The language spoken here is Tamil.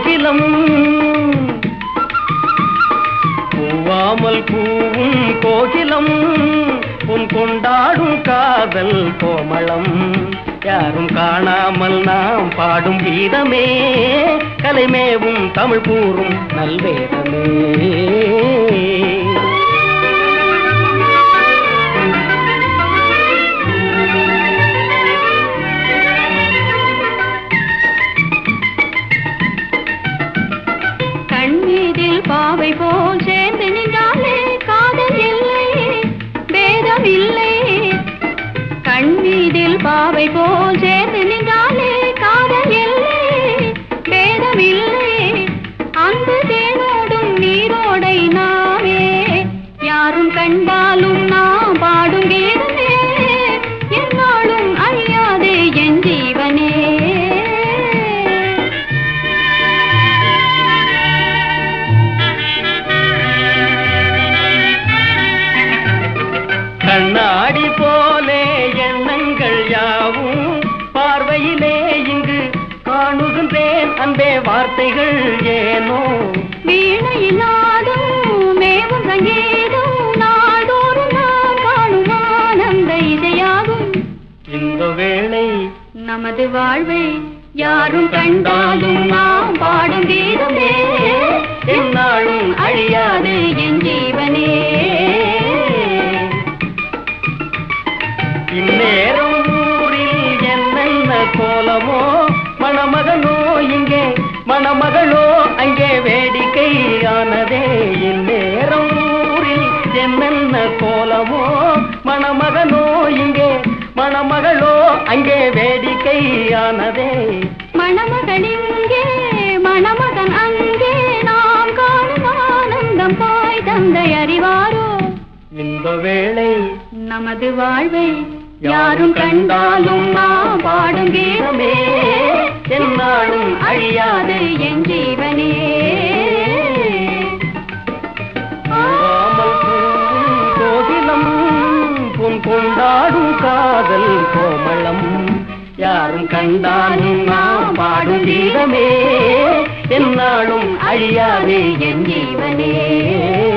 கோகிலம் பூவாமல் பூவும் கோகிலம் உன் கொண்டாடும் காதல் கோமளம் யாரும் காணாமல் நாம் பாடும் கீதமே கலைமேவும் தமிழ் கூறும் நல்வேதமே கண்ணீரில் பாவை போல் சேர்ந்து நின்றாலே காதல் இல்லை பேதம் இல்லை கண்ணீரில் பாவை போல் சேர்ந்து நின்றாலே காதல் இல்லை பேதம் இல்லை அன்பு தேனோடும் நீரோடை நாமே யாரும் கண்டாலும் நாம் பாடும் கீதமே என்னாலும் அழியாதே என் ஜீவனே கண்ணாடி போலே எண்ணங்கள் யாவும் பார்வையிலே இங்கு காணுகின்றேன் அன்பே வார்த்தைகள் ஏனோ வீணையினாதும் மேவும் சங்கீதம் நாடோறும் நான் காணும் ஆனந்த இசையாகும் இந்த வேளை நமது வாழ்வை யாரும் கண்டாலும் நாம் பாடும் கீதமே எந்நாளும் அழியாது என் ஜீவனே இந்நேரம் ஊரில் என்னென்ன கோலமோ மணமகனோ இங்கே மணமகளோ அங்கே வேடிக்கை ஆனதே இந்நேரம் ஊரில் என்னென்ன கோலமோ மணமகனோ இங்கே மணமகளோ அங்கே வேடிக்கை ஆனதே மணமகள் இங்கே மணமகன் அங்கே நாம் காணும் ஆனந்தம் தாய் தந்தை அறிவாரோ இந்த வேளை நமது வாழ்வை யாரும் கண்டாலும் நாம் பாடும் கீதமே எந்நாளும் அழியாது என் ஜீவனே ஆமல் பூவும் கோகிலம் பொன் கொண்டாடும் காதல் கோமளம் யாரும் கண்டாலும் நாம் பாடும் கீதமே எந்நாளும் அழியாது என் ஜீவனே